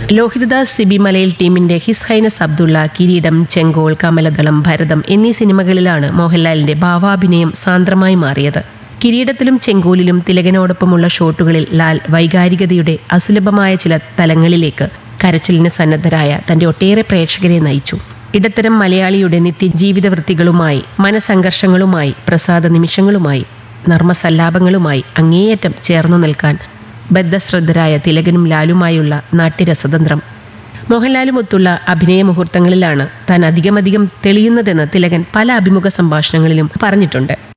ലോഹിതദാസ് സിബി മലയിൽ ടീമിന്റെ his highness Abdulla കിരീടം ചെങ്കോൾ കമലദളം ഭരതം എന്നീ സിനിമകളിലാണ് മോഹൻലാലിന്റെ ഭാവാഭിനയം സാന്ദ്രമായി മാറിയത് കിരീടത്തിലും ചെങ്കോലിലും തിലകനോടൊപ്പമുള്ള ഷോട്ടുകളിൽ ലാൽ വൈകാരികതയുടെ അസുലഭമായ ചില തലങ്ങളിലേക്ക് കരച്ചിലിന് സന്നദ്ധരായ തന്റെ ഒട്ടേറെ പ്രേക്ഷകരെ നയിച്ചു ഇടത്തരം മലയാളിയുടെ നിത്യജീവിത വൃത്തികളുമായി മനസംഘർഷങ്ങളുമായി പ്രസാദ നിമിഷങ്ങളുമായി നർമ്മസല്ലാപങ്ങളുമായി അങ്ങേയറ്റം ചേർന്നു നിൽക്കാൻ ബദ്ധശ്രദ്ധരായ തിലകനും ലാലുമായുള്ള നാട്യരസതന്ത്രം മോഹൻലാലുമൊത്തുള്ള അഭിനയ മുഹൂർത്തങ്ങളിലാണ് താൻ അധികമധികം തെളിയുന്നതെന്ന് തിലകൻ പല അഭിമുഖ സംഭാഷണങ്ങളിലും പറഞ്ഞിട്ടുണ്ട്